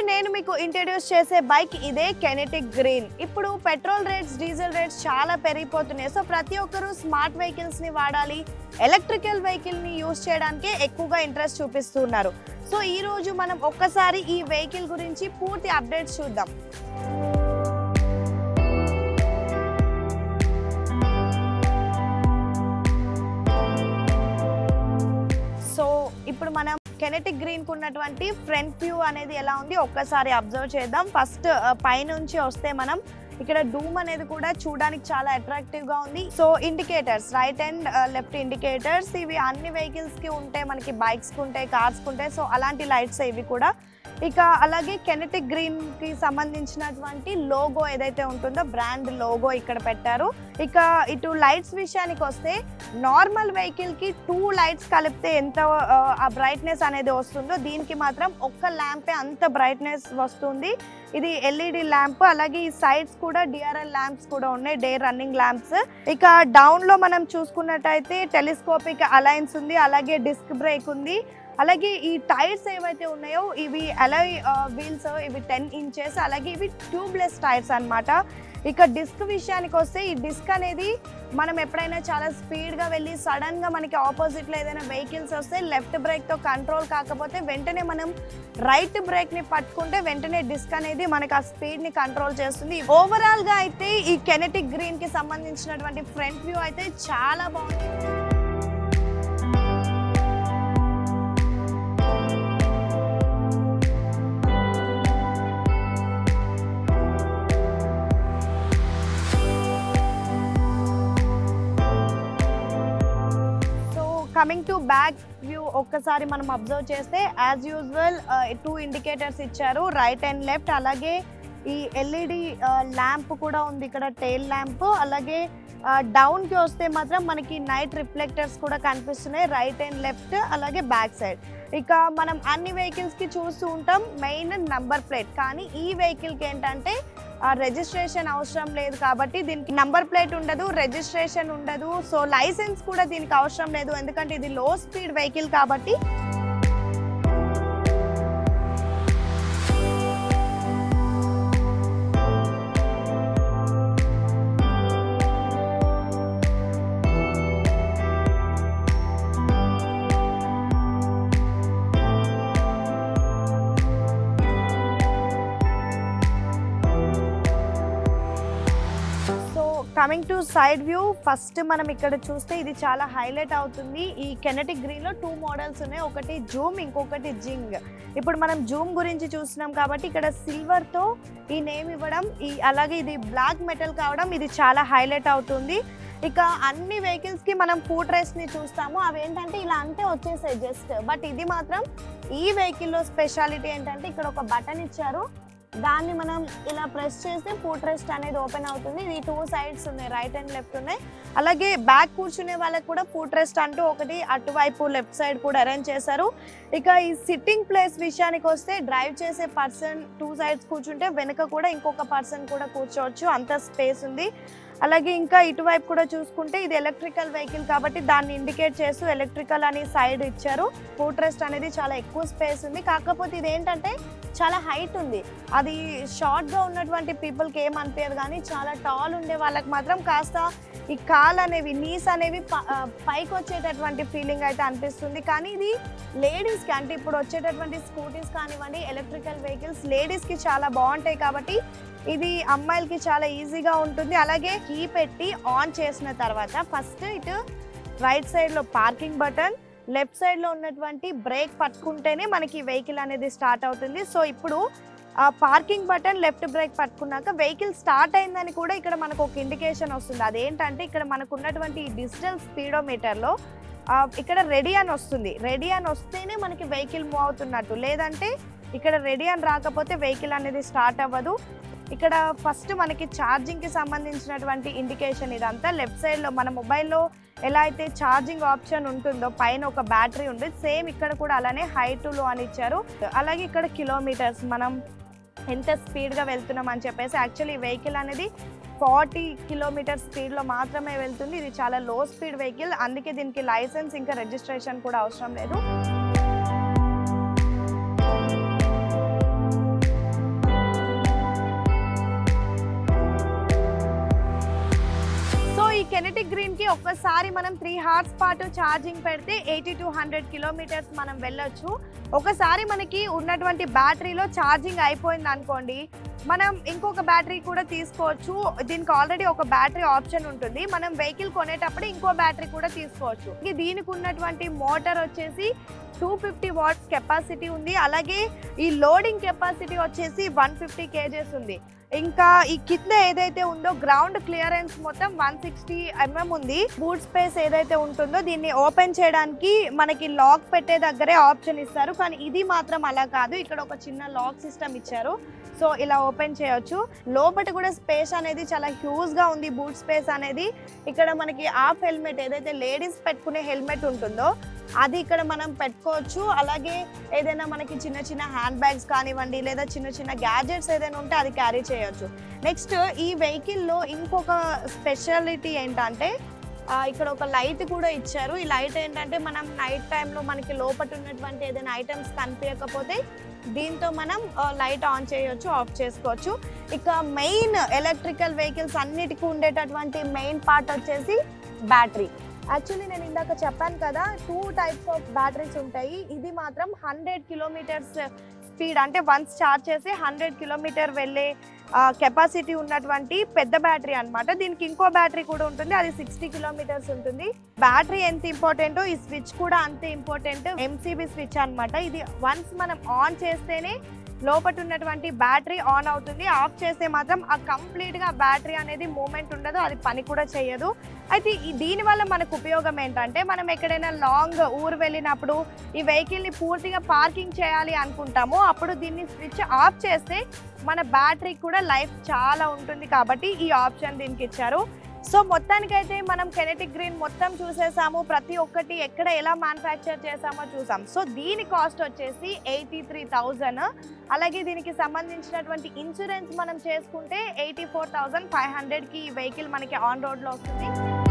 నేను మీకు ఇంట్రడ్యూస్ చేసే బైక్ ఇదే కెనెటిక్ గ్రీన్ ఇప్పుడు పెట్రోల్ రేట్స్ డీజిల్ రేట్స్ చాలా పెరిగిపోతున్నాయి సో ప్రతి ఒక్కరూ స్మార్ట్ వెహికల్స్ ని వాడాలి ఎలక్ట్రికల్ వెహికల్ ని యూస్ చేయడానికి ఎక్కువగా ఇంట్రెస్ట్ చూపిస్తున్నారు సో ఈ రోజు మనం ఒక్కసారి ఈ వెహికల్ గురించి పూర్తి అప్డేట్స్ చూద్దాం సో ఇప్పుడు మనం కెనెటిక్ గ్రీన్ కు ఉన్నటువంటి ఫ్రంట్ వ్యూ అనేది ఎలా ఉంది ఒక్కసారి అబ్జర్వ్ చేద్దాం ఫస్ట్ పైనుంచి వస్తే మనం ఇక్కడ డూమ్ అనేది కూడా చూడడానికి చాలా అట్రాక్టివ్ గా ఉంది so indicators right and left indicators ఇవి అన్ని వెహికల్స్ కి ఉంటాయి మనకి బైక్స్ కి ఉంటాయి కార్స్ కి ఉంటాయి సో అలాంటి లైట్స్ ఇవి కూడా ఇక అలాగే కెనెటిక్ గ్రీన్ కి సంబంధించినటువంటి లోగో ఏదైతే ఉంటుందో బ్రాండ్ లోగో ఇక్కడ పెట్టారు ఇక ఇటు లైట్స్ విషయానికి వస్తే నార్మల్ వెహికల్ కి టూ లైట్స్ కలిపితే ఎంత ఆ, ఆ బ్రైట్నెస్ అనేది వస్తుందో దీనికి మాత్రం ఒక్క ల్యాంపే అంత బ్రైట్నెస్ వస్తుంది ఇది ఎల్ఈడి ల్యాంప్ అలాగే ఈ సైడ్స్ కూడా డిఆర్ఎల్ ల్యాంప్స్ కూడా ఉన్నాయి డే రన్నింగ్ ల్యాంప్స్ ఇక డౌన్ లో మనం చూసుకున్నట్టయితే టెలిస్కోపిక్ అలయన్స్ ఉంది అలాగే డిస్క్ బ్రేక్ ఉంది అలాగే ఈ టైర్స్ ఏవైతే ఉన్నాయో ఇవి అలై వీల్స్ ఇవి టెన్ ఇంచెస్ అలాగే ఇవి ట్యూబ్లెస్ టైర్స్ అన్నమాట ఇక డిస్క్ విషయానికి వస్తే ఈ డిస్క్ అనేది మనం ఎప్పుడైనా చాలా స్పీడ్గా వెళ్ళి సడన్గా మనకి ఆపోజిట్లో ఏదైనా వెహికల్స్ వస్తే లెఫ్ట్ బ్రేక్తో కంట్రోల్ కాకపోతే వెంటనే మనం రైట్ బ్రేక్ని పట్టుకుంటే వెంటనే డిస్క్ అనేది మనకి ఆ స్పీడ్ని కంట్రోల్ చేస్తుంది ఓవరాల్గా అయితే ఈ కెనెటిక్ గ్రీన్కి సంబంధించినటువంటి ఫ్రంట్ వ్యూ అయితే చాలా బాగుంది so coming to back view ఒక్కసారి మనం అబ్జర్వ్ చేస్తే యాజ్ యూజువల్ టూ ఇండికేటర్స్ ఇచ్చారు రైట్ అండ్ లెఫ్ట్ అలాగే ఈ ఎల్ఈడి ల్యాంప్ కూడా ఉంది ఇక్కడ టెయిల్ ల్యాంప్ అలాగే డౌన్ కి వస్తే మాత్రం మనకి నైట్ రిఫ్లెక్టర్స్ కూడా కనిపిస్తున్నాయి రైట్ అండ్ లెఫ్ట్ అలాగే బ్యాక్ సైడ్ ఇక మనం అన్ని వెహికల్స్ కి చూస్తూ ఉంటాం మెయిన్ నంబర్ ప్లేట్ కానీ ఈ వెహికల్ కి ఏంటంటే రిజిస్ట్రేషన్ అవసరం లేదు కాబట్టి దీనికి నంబర్ ప్లేట్ ఉండదు రిజిస్ట్రేషన్ ఉండదు సో లైసెన్స్ కూడా దీనికి అవసరం లేదు ఎందుకంటే ఇది లో స్పీడ్ వెహికల్ కాబట్టి so coming to side view first మనం ఇక్కడ చూస్తే ఇది చాలా హైలైట్ అవుతుంది ఈ కెనెటిక్ గ్రీన్ లో టూ మోడల్స్ ఉన్నాయి ఒకటి జూమ్ ఇంకొకటి జింగ్ ఇప్పుడు మనం జూమ్ గురించి చూస్తున్నాం కాబట్టి ఇక్కడ సిల్వర్ తో ఈ నేమ్ ఇవ్వడం ఈ అలాగే ఇది బ్లాక్ మెటల్ కావడం ఇది చాలా హైలైట్ అవుతుంది ఇక అన్ని వెహికల్స్ కి మనం ఫూట్ రెస్ట్ ని చూస్తాము అవి ఏంటంటే ఇలా అంటే వచ్చేసాయి జస్ట్ బట్ ఇది మాత్రం ఈ వెహికల్ లో స్పెషాలిటీ ఏంటంటే ఇక్కడ ఒక బటన్ ఇచ్చారు దాన్ని మనం ఇలా ప్రెస్ చేస్తే ఫుట్ రెస్ట్ అనేది ఓపెన్ అవుతుంది ఇది టూ సైడ్స్ ఉన్నాయి రైట్ అండ్ లెఫ్ట్ ఉన్నాయి అలాగే బ్యాక్ కూర్చునే వాళ్ళకి కూడా ఫుట్ రెస్ట్ అంటూ ఒకటి అటువైపు లెఫ్ట్ సైడ్ కూడా అరేంజ్ చేశారు ఇక ఈ సిట్టింగ్ ప్లేస్ విషయానికి వస్తే డ్రైవ్ చేసే పర్సన్ టూ సైడ్స్ కూర్చుంటే వెనుక కూడా ఇంకొక పర్సన్ కూడా కూర్చోవచ్చు అంత స్పేస్ ఉంది అలాగే ఇంకా ఇటువైపు కూడా చూసుకుంటే ఇది ఎలక్ట్రికల్ వెహికల్ కాబట్టి దాన్ని ఇండికేట్ చేస్తూ ఎలక్ట్రికల్ అని సైడ్ ఇచ్చారు ఫుట్ రెస్ట్ అనేది చాలా ఎక్కువ స్పేస్ ఉంది కాకపోతే ఇది ఏంటంటే చాలా హైట్ ఉంది అది షార్ట్గా ఉన్నటువంటి పీపుల్కి ఏం అనిపించదు కానీ చాలా టాల్ ఉండే వాళ్ళకి మాత్రం కాస్త ఈ కాల్ అనేవి నీస్ అనేవి ప- ఆ, పైకి వచ్చేటటువంటి ఫీలింగ్ అయితే అనిపిస్తుంది కానీ ఇది లేడీస్కి అంటే ఇప్పుడు వచ్చేటటువంటి స్కూటీస్ కానివ్వండి ఎలక్ట్రికల్ వెహికల్స్ లేడీస్కి చాలా బాగుంటాయి కాబట్టి ఇది అమ్మాయిలకి చాలా ఈజీగా ఉంటుంది అలాగే కీ పెట్టి ఆన్ చేసిన తర్వాత ఫస్ట్ ఇటు రైట్ సైడ్లో పార్కింగ్ బటన్ లెఫ్ట్ సైడ్లో ఉన్నటువంటి బ్రేక్ పట్టుకుంటేనే మనకి వెహికల్ అనేది స్టార్ట్ అవుతుంది సో ఇప్పుడు ఆ పార్కింగ్ బటన్ లెఫ్ట్ బ్రేక్ పట్టుకున్నాక వెహికల్ స్టార్ట్ అయిందని కూడా ఇక్కడ మనకు ఒక ఇండికేషన్ వస్తుంది అదేంటంటే ఇక్కడ మనకు ఉన్నటువంటి డిజిటల్ స్పీడోమీటర్లో ఇక్కడ రెడీ అని వస్తుంది రెడీ అని వస్తేనే మనకి వెహికల్ మూవ్ అవుతున్నట్టు లేదంటే ఇక్కడ రెడీ అని రాకపోతే వెహికల్ అనేది స్టార్ట్ అవ్వదు ఇక్కడ ఫస్ట్ మనకి ఛార్జింగ్కి సంబంధించినటువంటి ఇండికేషన్ ఇదంతా లెఫ్ట్ సైడ్లో మన మొబైల్లో ఎలా అయితే ఛార్జింగ్ ఆప్షన్ ఉంటుందో పైన ఒక బ్యాటరీ ఉంటుంది సేమ్ ఇక్కడ కూడా అలానే హై టు లో అని ఇచ్చారు అలాగే ఇక్కడ కిలోమీటర్స్ మనం ఎంత స్పీడ్గా వెళ్తున్నాం అని చెప్పేసి యాక్చువల్లీ వెహికల్ అనేది ఫార్టీ కిలోమీటర్ స్పీడ్లో మాత్రమే వెళ్తుంది ఇది చాలా లో స్పీడ్ వెహికల్ అందుకే దీనికి లైసెన్స్ ఇంకా రిజిస్ట్రేషన్ కూడా అవసరం లేదు కెనెటిక్ గ్రీన్ కి ఒక్కసారి మనం త్రీ హార్స్ పాటు ఛార్జింగ్ పెడితే ఎయిటీ టు హండ్రెడ్ కిలోమీటర్స్ మనం వెళ్ళొచ్చు ఒకసారి మనకి ఉన్నటువంటి బ్యాటరీలో ఛార్జింగ్ అయిపోయింది అనుకోండి మనం ఇంకొక బ్యాటరీ కూడా తీసుకోవచ్చు దీనికి ఆల్రెడీ ఒక బ్యాటరీ ఆప్షన్ ఉంటుంది మనం వెహికల్ కొనేటప్పుడు ఇంకో బ్యాటరీ కూడా తీసుకోవచ్చు ఇది దీనికి ఉన్నటువంటి మోటార్ వచ్చేసి టూ ఫిఫ్టీ వాట్స్ కెపాసిటీ ఉంది అలాగే ఈ లోడింగ్ కెపాసిటీ వచ్చేసి వన్ ఫిఫ్టీ కేజెస్ ఉంది ఇంకా ఈ కింద ఏదైతే ఉందో గ్రౌండ్ క్లియరెన్స్ మొత్తం వన్ సిక్స్టీ ఎంఎం ఉంది బూట్ స్పేస్ ఏదైతే ఉంటుందో దీన్ని ఓపెన్ చేయడానికి మనకి లాక్ పెట్టే దగ్గరే ఆప్షన్ ఇస్తారు కానీ ఇది మాత్రం అలా కాదు ఇక్కడ ఒక చిన్న లాక్ సిస్టమ్ ఇచ్చారు సో ఇలా ఓపెన్ చేయొచ్చు లోపల కూడా స్పేస్ అనేది చాలా హ్యూజ్ గా ఉంది బూట్ స్పేస్ అనేది ఇక్కడ మనకి హాఫ్ హెల్మెట్ ఏదైతే లేడీస్ పెట్టుకునే హెల్మెట్ ఉంటుందో అది ఇక్కడ మనం పెట్టుకోవచ్చు అలాగే ఏదైనా మనకి చిన్న చిన్న హ్యాండ్ బ్యాగ్స్ కానివ్వండి లేదా చిన్న చిన్న గ్యాజెట్స్ ఏదైనా ఉంటే అది క్యారీ చేయొచ్చు నెక్స్ట్ ఈ వెహికల్లో ఇంకొక స్పెషాలిటీ ఏంటంటే ఆ, ఇక్కడ ఒక లైట్ కూడా ఇచ్చారు ఈ లైట్ ఏంటంటే మనం నైట్ టైంలో మనకి లోపల ఉన్నటువంటి ఏదైనా ఐటమ్స్ కనిపించకపోతే దీంతో మనం లైట్ ఆన్ చేయొచ్చు ఆఫ్ చేసుకోవచ్చు ఇక మెయిన్ ఎలక్ట్రికల్ వెహికల్స్ అన్నిటికీ ఉండేటటువంటి మెయిన్ పార్ట్ వచ్చేసి బ్యాటరీ యాక్చువల్లీ నేను ఇందాక చెప్పాను కదా టూ టైప్స్ ఆఫ్ బ్యాటరీస్ ఉంటాయి ఇది మాత్రం హండ్రెడ్ కిలోమీటర్స్ స్పీడ్ అంటే వన్స్ చార్జ్ చేసి హండ్రెడ్ కిలోమీటర్ వెళ్ళే కెపాసిటీ ఉన్నటువంటి పెద్ద బ్యాటరీ అన్నమాట దీనికి ఇంకో బ్యాటరీ కూడా ఉంటుంది అది సిక్స్టీ కిలోమీటర్స్ ఉంటుంది బ్యాటరీ ఎంత ఇంపార్టెంటో ఈ స్విచ్ కూడా అంతే ఇంపార్టెంట్ ఎంసీబీ స్విచ్ అన్నమాట ఇది వన్స్ మనం ఆన్ చేస్తేనే లోపల ఉన్నటువంటి బ్యాటరీ ఆన్ అవుతుంది ఆఫ్ చేస్తే మాత్రం ఆ కంప్లీట్ గా బ్యాటరీ అనేది మూమెంట్ ఉండదు అది పని కూడా చేయదు అయితే ఈ దీనివల్ల మనకు ఉపయోగం ఏంటంటే మనం ఎక్కడైనా లాంగ్ ఊరు వెళ్ళినప్పుడు ఈ వెహికల్ ని పూర్తిగా పార్కింగ్ చేయాలి అనుకుంటాము అప్పుడు దీన్ని స్విచ్ ఆఫ్ చేస్తే మన బ్యాటరీ కూడా లైఫ్ చాలా ఉంటుంది కాబట్టి ఈ ఆప్షన్ దీనికి ఇచ్చారు సో మొత్తానికైతే మనం కెనెటిక్ గ్రీన్ మొత్తం చూసేసాము ప్రతి ఒక్కటి ఎక్కడ ఎలా మ్యానుఫ్యాక్చర్ చేసామో చూసాం సో దీని కాస్ట్ వచ్చేసి ఎయిటీ త్రీ థౌజండ్ అలాగే దీనికి సంబంధించినటువంటి ఇన్సూరెన్స్ మనం చేసుకుంటే ఎయిటీ ఫోర్ థౌజండ్ ఫైవ్ హండ్రెడ్కి ఈ వెహికల్ మనకి ఆన్ రోడ్లో వస్తుంది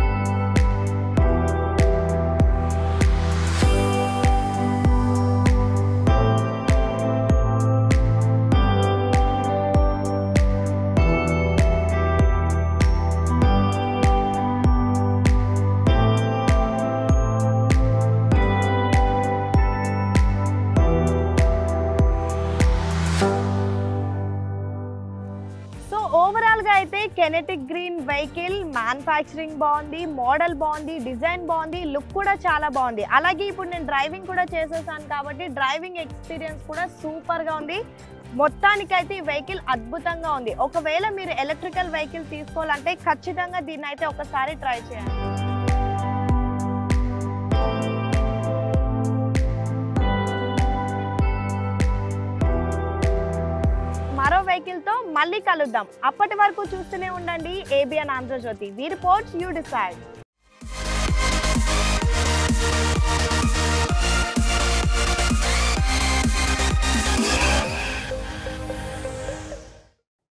సో ఓవరాల్ గా అయితే కెనెటిక్ గ్రీన్ వెహికల్ మ్యానుఫ్యాక్చరింగ్ బాగుంది మోడల్ బాగుంది డిజైన్ బాగుంది లుక్ కూడా చాలా బాగుంది అలాగే ఇప్పుడు నేను డ్రైవింగ్ కూడా చేసేసాను కాబట్టి డ్రైవింగ్ ఎక్స్పీరియన్స్ కూడా సూపర్ గా ఉంది మొత్తానికైతే ఈ వెహికల్ అద్భుతంగా ఉంది ఒకవేళ మీరు ఎలక్ట్రికల్ వెహికల్ తీసుకోవాలంటే ఖచ్చితంగా దీన్ని అయితే ఒకసారి ట్రై చేయాలి మరో వెహికల్ తో మళ్ళీ కలుద్దాం అప్పటి వరకు చూస్తూనే ఉండండి ABN Andhrajyothy we reports you decide